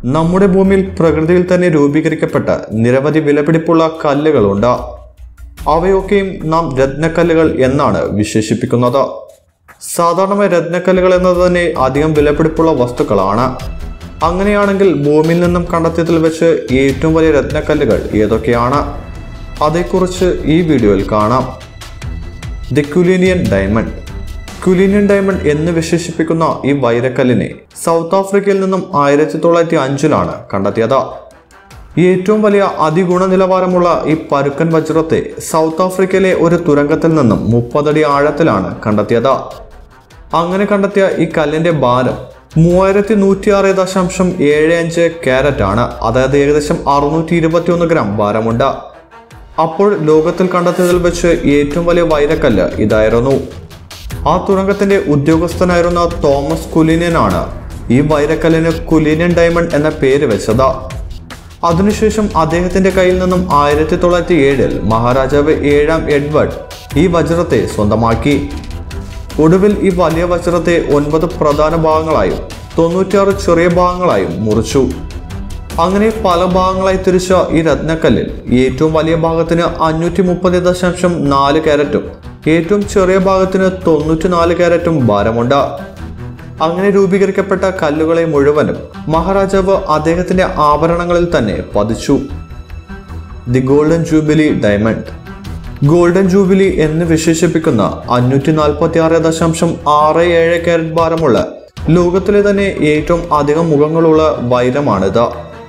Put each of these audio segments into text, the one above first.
നമ്മുടെ ഭൂമിയിൽ പ്രകൃതിയിൽ തന്നെ രൂപീകരിക്കപ്പെട്ട നിരവധി വിലപിടിപ്പുള്ള കല്ലുകളുണ്ട് അവയൊക്കെയും നാം രത്നക്കല്ലുകൾ എന്നാണ് വിശേഷിപ്പിക്കുന്നത് സാധാരണമായി രത്നക്കല്ലുകൾ എന്നത് തന്നെ അധികം വിലപിടിപ്പുള്ള വസ്തുക്കളാണ് അങ്ങനെയാണെങ്കിൽ ഭൂമിയിൽ നിന്നും കണ്ടെത്തിയതിൽ വെച്ച് ഏറ്റവും വലിയ രത്നക്കല്ലുകൾ ഏതൊക്കെയാണ് അതേക്കുറിച്ച് ഈ വീഡിയോയിൽ കാണാം the Cullinan diamond Cullinan diamond എന്ന് വിശേഷിപ്പിക്കുന്ന ഈ വൈരക്കല്ലിനെ സൗത്ത് ആഫ്രിക്കയിൽ നിന്നും ആയിരത്തി തൊള്ളായിരത്തി അഞ്ചിലാണ് കണ്ടെത്തിയത് ഏറ്റവും വലിയ അതിഗുണനിലവാരമുള്ള ഈ പരുക്കൻ വജ്രത്തെ സൗത്ത് ആഫ്രിക്കയിലെ ഒരു തുരങ്കത്തിൽ നിന്നും മുപ്പതടി ആഴത്തിലാണ് കണ്ടെത്തിയത് അങ്ങനെ കണ്ടെത്തിയ ഈ കല്ലിന്റെ ഭാരം മൂവായിരത്തി നൂറ്റി ആറ് ദശാംശം ഏഴ് അഞ്ച് ക്യാരറ്റ് ആണ് അതായത് ഏകദേശം അറുന്നൂറ്റി ഇരുപത്തി ഒന്ന് ഗ്രാം ഭാരമുണ്ട് അപ്പോൾ ലോകത്തിൽ കണ്ടെത്തിയതിൽ വെച്ച് ഏറ്റവും വലിയ വൈരക്കല്ല് ഇതായിരുന്നു ആ തുരങ്കത്തിന്റെ ഉദ്യോഗസ്ഥനായിരുന്ന തോമസ് കുലീനിയനാണ് ഈ വൈരക്കല്ലിന് കുലീനിയൻ ഡയമണ്ട് എന്ന പേര് വെച്ചത് അതിനുശേഷം അദ്ദേഹത്തിന്റെ കയ്യിൽ നിന്നും ആയിരത്തി തൊള്ളായിരത്തി ഏഴിൽ മഹാരാജാവ് ഏഴാം എഡ്വേർഡ് ഈ വജ്രത്തെ സ്വന്തമാക്കി ഒടുവിൽ ഈ വലിയ വജ്രത്തെ ഒൻപത് പ്രധാന ഭാഗങ്ങളായും തൊണ്ണൂറ്റിയാറ് ചെറിയ ഭാഗങ്ങളായും മുറിച്ചു അങ്ങനെ പല ഭാഗങ്ങളായി തിരിച്ച ഈ രത്നക്കല്ലിൽ ഏറ്റവും വലിയ ഭാഗത്തിന് അഞ്ഞൂറ്റി മുപ്പത് ദശാംശം നാല് ക്യാരറ്റും ഏറ്റവും ചെറിയ ഭാഗത്തിന് തൊണ്ണൂറ്റി നാല് ക്യാരറ്റും ഭാരമുണ്ട് അങ്ങനെ രൂപീകരിക്കപ്പെട്ട കല്ലുകളെ മുഴുവനും മഹാരാജാവ് അദ്ദേഹത്തിന്റെ ആഭരണങ്ങളിൽ തന്നെ പതിച്ചു the golden jubilee diamond golden jubilee എന്ന് വിശേഷിപ്പിക്കുന്ന അഞ്ഞൂറ്റി നാൽപ്പത്തി ആറ് ദശാംശം ആറ് ഏഴ് ക്യാരറ്റ് ഭാരമുള്ള ലോകത്തിലെ തന്നെ ഏറ്റവും അധികം മുഖങ്ങളുള്ള വൈരമാണിത്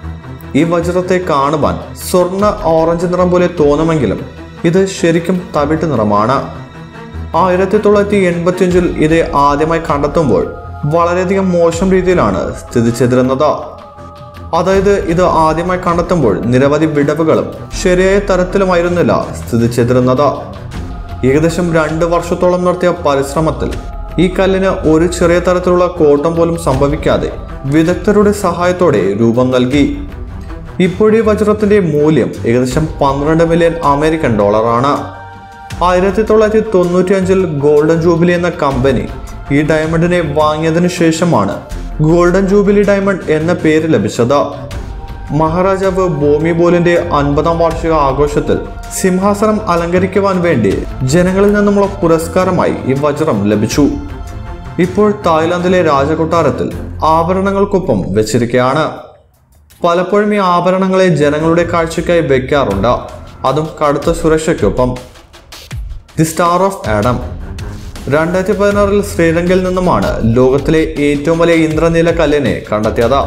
ഈ വജ്രത്തെ കാണുവാൻ സ്വർണ്ണ ഓറഞ്ച് നിറം പോലെ തോന്നുമെങ്കിലും ഇത് ശരിക്കും തവിട്ട് നിറമാണ് ആയിരത്തി തൊള്ളായിരത്തി എൺപത്തിയഞ്ചിൽ ഇത് ആദ്യമായി കണ്ടെത്തുമ്പോൾ വളരെയധികം മോശം രീതിയിലാണ് സ്ഥിതി ചെയ്തിരുന്നത് അതായത് ഇത് ആദ്യമായി കണ്ടെത്തുമ്പോൾ നിരവധി വിടവുകളും ശരിയായ തരത്തിലുമായിരുന്നില്ല സ്ഥിതി ചെയ്തിരുന്നത് ഏകദേശം രണ്ട് വർഷത്തോളം നടത്തിയ പരിശ്രമത്തിൽ ഈ കല്ലിന് ഒരു ചെറിയ തരത്തിലുള്ള കോട്ടം പോലും സംഭവിക്കാതെ വിദഗ്ധരുടെ സഹായത്തോടെ രൂപം നൽകി ഇപ്പോഴീ വജ്രത്തിന്റെ മൂല്യം ഏകദേശം പന്ത്രണ്ട് മില്യൺ അമേരിക്കൻ ഡോളറാണ് ആയിരത്തി തൊള്ളായിരത്തി തൊണ്ണൂറ്റി അഞ്ചിൽ ഗോൾഡൻ ജൂബിലി എന്ന കമ്പനി ഈ ഡയമണ്ടിനെ വാങ്ങിയതിനു ശേഷമാണ് ഗോൾഡൻ ജൂബിലി ഡയമണ്ട് എന്ന പേര് ലഭിച്ചത് മഹാരാജാവ് ഭൂമി ബോലിന്റെ അൻപതാം വാർഷിക ആഘോഷത്തിൽ സിംഹാസനം അലങ്കരിക്കുവാൻ വേണ്ടി ജനങ്ങളിൽ നിന്നുമുള്ള പുരസ്കാരമായി ഈ വജ്രം ലഭിച്ചു ഇപ്പോൾ തായ്ലാന്റിലെ രാജകൊട്ടാരത്തിൽ ആഭരണങ്ങൾക്കൊപ്പം വെച്ചിരിക്കുകയാണ് പലപ്പോഴും ഈ ആഭരണങ്ങളെ ജനങ്ങളുടെ കാഴ്ചയ്ക്കായി വെക്കാറുണ്ട് അതും കടുത്ത സുരക്ഷയ്ക്കൊപ്പം ദി സ്റ്റാർ ഓഫ് ആഡം രണ്ടായിരത്തി പതിനാറിൽ ശ്രീലങ്കയിൽ നിന്നുമാണ് ലോകത്തിലെ ഏറ്റവും വലിയ ഇന്ദ്രനീല കല്ലിനെ കണ്ടെത്തിയത്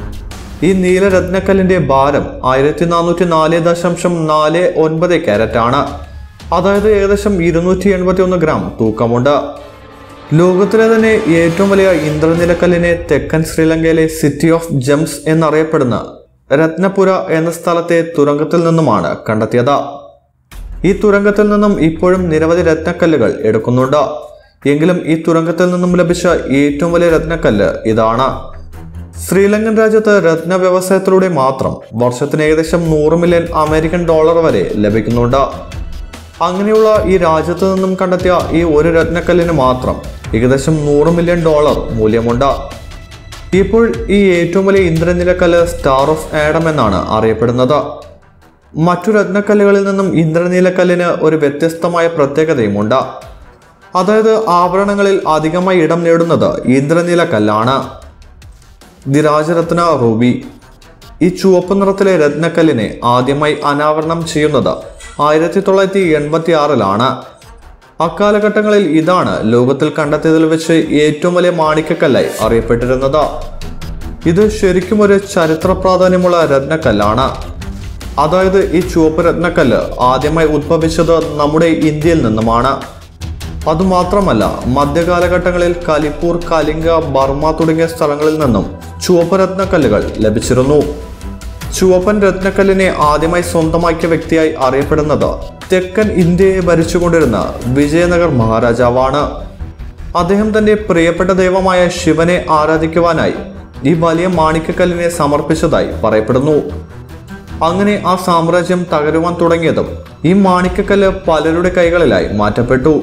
ഈ നീലരത്നക്കല്ലിന്റെ ഭാരം ആയിരത്തി നാനൂറ്റി നാല് ദശാംശം നാല് ഒൻപത് ക്യാരറ്റ് ആണ് അതായത് ഏകദേശം ഇരുന്നൂറ്റി എൺപത്തി ഒന്ന് ഗ്രാം തൂക്കമുണ്ട് ലോകത്തിലെ തന്നെ ഏറ്റവും വലിയ ഇന്ദ്രനിലക്കല്ലിനെ തെക്കൻ ശ്രീലങ്കയിലെ സിറ്റി ഓഫ് ജംസ് എന്നറിയപ്പെടുന്ന രത്നപുര എന്ന സ്ഥലത്തെ തുരങ്കത്തിൽ നിന്നുമാണ് കണ്ടെത്തിയത് ഈ തുരങ്കത്തിൽ നിന്നും ഇപ്പോഴും നിരവധി രത്നക്കല്ലുകൾ എടുക്കുന്നുണ്ട് എങ്കിലും ഈ തുരങ്കത്തിൽ നിന്നും ലഭിച്ച ഏറ്റവും വലിയ രത്നക്കല്ല് ഇതാണ് ശ്രീലങ്കൻ രാജ്യത്ത് രത്ന വ്യവസായത്തിലൂടെ മാത്രം വർഷത്തിന് ഏകദേശം നൂറ് മില്യൺ അമേരിക്കൻ ഡോളർ വരെ ലഭിക്കുന്നുണ്ട് അങ്ങനെയുള്ള ഈ രാജ്യത്ത് നിന്നും കണ്ടെത്തിയ ഈ ഒരു രത്നക്കല്ലിന് മാത്രം ഏകദേശം നൂറ് മില്യൺ ഡോളർ മൂല്യമുണ്ട് ഇപ്പോൾ ഈ ഏറ്റവും വലിയ ഇന്ദ്രനിലക്കല്ല് സ്റ്റാർ ഓഫ് ആഡം എന്നാണ് അറിയപ്പെടുന്നത് മറ്റു രത്നക്കല്ലുകളിൽ നിന്നും ഇന്ദ്രനീലക്കല്ലിന് ഒരു വ്യത്യസ്തമായ പ്രത്യേകതയുമുണ്ട് അതായത് ആഭരണങ്ങളിൽ അധികമായി ഇടം നേടുന്നത് ഇന്ദ്രനീലക്കല്ലാണ് ദി രാജരത്ന റൂബി ഈ ചുവപ്പ് നിറത്തിലെ രത്നക്കല്ലിനെ ആദ്യമായി അനാവരണം ചെയ്യുന്നത് ആയിരത്തി തൊള്ളായിരത്തി എൺപത്തി ആറിലാണ് അക്കാലഘട്ടങ്ങളിൽ ഇതാണ് ലോകത്തിൽ കണ്ടെത്തിയതിൽ വെച്ച് ഏറ്റവും വലിയ മാണിക്കക്കല്ലായി അറിയപ്പെട്ടിരുന്നത് ഇത് ശരിക്കും ഒരു ചരിത്ര പ്രാധാന്യമുള്ള രത്നക്കല്ലാണ് അതായത് ഈ ചുവപ്പ് രത്നക്കല്ല് ആദ്യമായി ഉദ്ഭവിച്ചത് നമ്മുടെ ഇന്ത്യയിൽ നിന്നുമാണ് അതുമാത്രമല്ല മധ്യകാലഘട്ടങ്ങളിൽ കലിപ്പൂർ കലിംഗ ബർമ തുടങ്ങിയ സ്ഥലങ്ങളിൽ നിന്നും ചുവപ്പ് രത്നക്കല്ലുകൾ ലഭിച്ചിരുന്നു ചുവപ്പൻ രത്നക്കല്ലിനെ ആദ്യമായി സ്വന്തമാക്കിയ വ്യക്തിയായി അറിയപ്പെടുന്നത് തെക്കൻ ഇന്ത്യയെ ഭരിച്ചുകൊണ്ടിരുന്ന വിജയനഗർ മഹാരാജാവാണ് അദ്ദേഹം തന്റെ പ്രിയപ്പെട്ട ദൈവമായ ശിവനെ ആരാധിക്കുവാനായി ഈ വലിയ മാണിക്കക്കല്ലിനെ സമർപ്പിച്ചതായി പറയപ്പെടുന്നു അങ്ങനെ ആ സാമ്രാജ്യം തകരുവാൻ തുടങ്ങിയതും ഈ മാണിക്കക്കല്ല് പലരുടെ കൈകളിലായി മാറ്റപ്പെട്ടു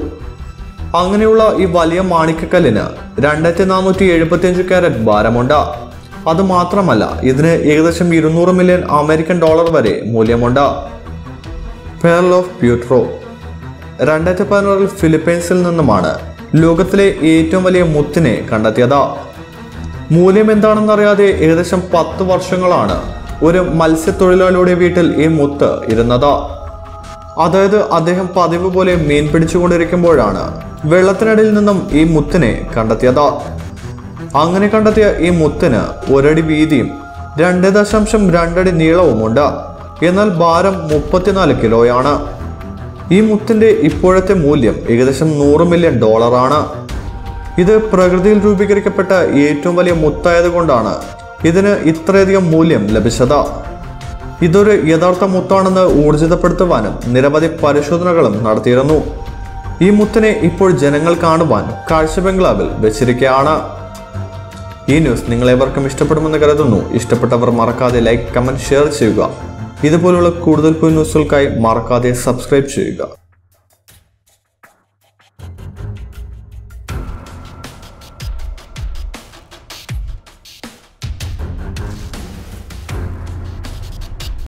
അങ്ങനെയുള്ള ഈ വലിയ മാണിക്കക്കല്ലിന് രണ്ടായിരത്തി നാനൂറ്റി എഴുപത്തിയഞ്ച് ക്യാരറ്റ് ഭാരമുണ്ട് അത് മാത്രമല്ല ഇതിന് ഏകദേശം ഇരുന്നൂറ് മില്യൺ അമേരിക്കൻ ഡോളർ വരെ മൂല്യമുണ്ട് പേർൽ ഓഫ് പ്യൂട്രോ രണ്ടായിരത്തി പതിനാറിൽ ഫിലിപ്പൈൻസിൽ നിന്നുമാണ് ലോകത്തിലെ ഏറ്റവും വലിയ മുത്തിനെ കണ്ടെത്തിയത് മൂല്യം എന്താണെന്നറിയാതെ ഏകദേശം പത്ത് വർഷങ്ങളാണ് ഒരു മത്സ്യത്തൊഴിലാളിയുടെ വീട്ടിൽ ഈ മുത്ത് ഇരുന്നത് അതായത് അദ്ദേഹം പതിവ് പോലെ മീൻ പിടിച്ചുകൊണ്ടിരിക്കുമ്പോഴാണ് വെള്ളത്തിനടിയിൽ നിന്നും ഈ മുത്തിനെ കണ്ടെത്തിയത് അങ്ങനെ കണ്ടെത്തിയ ഈ മുത്തിന് ഒരടി വീതിയും രണ്ട് ദശാംശം രണ്ടടി നീളവുമുണ്ട് എന്നാൽ ഭാരം മുപ്പത്തിനാല് കിലോയാണ് ഈ മുത്തിന്റെ ഇപ്പോഴത്തെ മൂല്യം ഏകദേശം നൂറ് മില്യൺ ഡോളറാണ് ഇത് പ്രകൃതിയിൽ രൂപീകരിക്കപ്പെട്ട ഏറ്റവും വലിയ മുത്തായതുകൊണ്ടാണ് ഇതിന് ഇത്രയധികം മൂല്യം ലഭിച്ചത് ഇതൊരു യഥാർത്ഥ മുത്താണെന്ന് ഊർജിതപ്പെടുത്തുവാനും നിരവധി പരിശോധനകളും നടത്തിയിരുന്നു ഈ മുത്തിനെ ഇപ്പോൾ ജനങ്ങൾ കാണുവാൻ കാഴ്ച ബംഗ്ലാവിൽ വെച്ചിരിക്കുകയാണ് ഈ ന്യൂസ് നിങ്ങളേവർക്കും ഇഷ്ടപ്പെടുമെന്ന് കരുതുന്നു ഇഷ്ടപ്പെട്ടവർ മറക്കാതെ ലൈക്ക് കമന്റ് ഷെയർ ചെയ്യുക ഇതുപോലുള്ള കൂടുതൽ ന്യൂസുകൾക്കായി മറക്കാതെ സബ്സ്ക്രൈബ് ചെയ്യുക